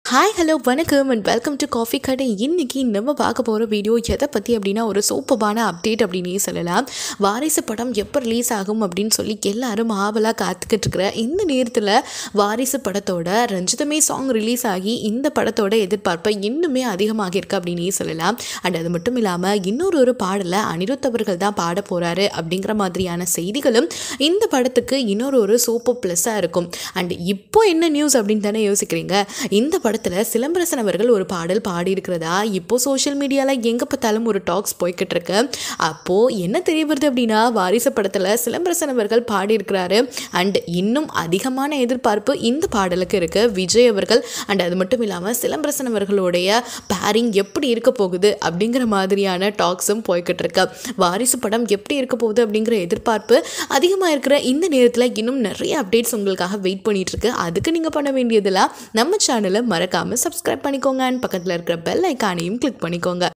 hi hello வணக்கம் and welcome to coffee கடை இன்னைக்கு நம்ம பார்க்க போகிற வீடியோ எதை பற்றி அப்படின்னா ஒரு சூப்பரான அப்டேட் அப்படின்னே சொல்லலாம் வாரிசு படம் எப்போ ரிலீஸ் ஆகும் அப்படின்னு சொல்லி எல்லாரும் ஆவலாக காத்துக்கிட்டு இருக்கிற இந்த நேரத்தில் வாரிசு படத்தோட ரஞ்சிதமே சாங் ரிலீஸ் ஆகி இந்த படத்தோட எதிர்பார்ப்பை இன்னுமே அதிகமாக இருக்கு அப்படின்னே சொல்லலாம் அண்ட் அது மட்டும் இல்லாமல் இன்னொரு ஒரு பாடலை அனிருத் அவர்கள் தான் பாட போகிறாரு அப்படிங்கிற மாதிரியான செய்திகளும் இந்த படத்துக்கு இன்னொரு ஒரு சூப்பர் ப்ளஸ்ஸாக இருக்கும் அண்ட் இப்போ என்ன நியூஸ் அப்படின்னு தானே யோசிக்கிறீங்க இந்த படத்தில் சிலம்பரசன் அவர்கள் ஒரு பாடல் பாடியிருக்கிறதா இப்போ சோஷியல் மீடியாவில் எங்கே பார்த்தாலும் ஒரு டாக்ஸ் போய்கிட்டு இருக்கு அப்போது என்ன தெரிய வருது அப்படின்னா வாரிசு படத்தில் சிலம்பரசன் அவர்கள் பாடியிருக்கிறாரு அண்ட் இன்னும் அதிகமான எதிர்பார்ப்பு இந்த பாடலுக்கு இருக்குது விஜய் அவர்கள் அண்ட் அது மட்டும் இல்லாமல் சிலம்பரசன் அவர்களுடைய பேரிங் எப்படி இருக்க போகுது அப்படிங்கிற மாதிரியான டாக்ஸும் போய்கிட்டு இருக்கு வாரிசு படம் எப்படி இருக்க போகுது அப்படிங்கிற எதிர்பார்ப்பு அதிகமாக இருக்கிற இந்த நேரத்தில் இன்னும் நிறைய அப்டேட்ஸ் உங்களுக்காக வெயிட் பண்ணிட்டு இருக்கு அதுக்கு நீங்கள் பண்ண வேண்டியதெல்லாம் நம்ம சேனலை மறக்காமல் சப்ஸ்கிரைப் பண்ணிக்கோங்க அண்ட் பக்கத்தில் இருக்கிற பெல் ஐக்கானையும் கிளிக் பண்ணிக்கோங்க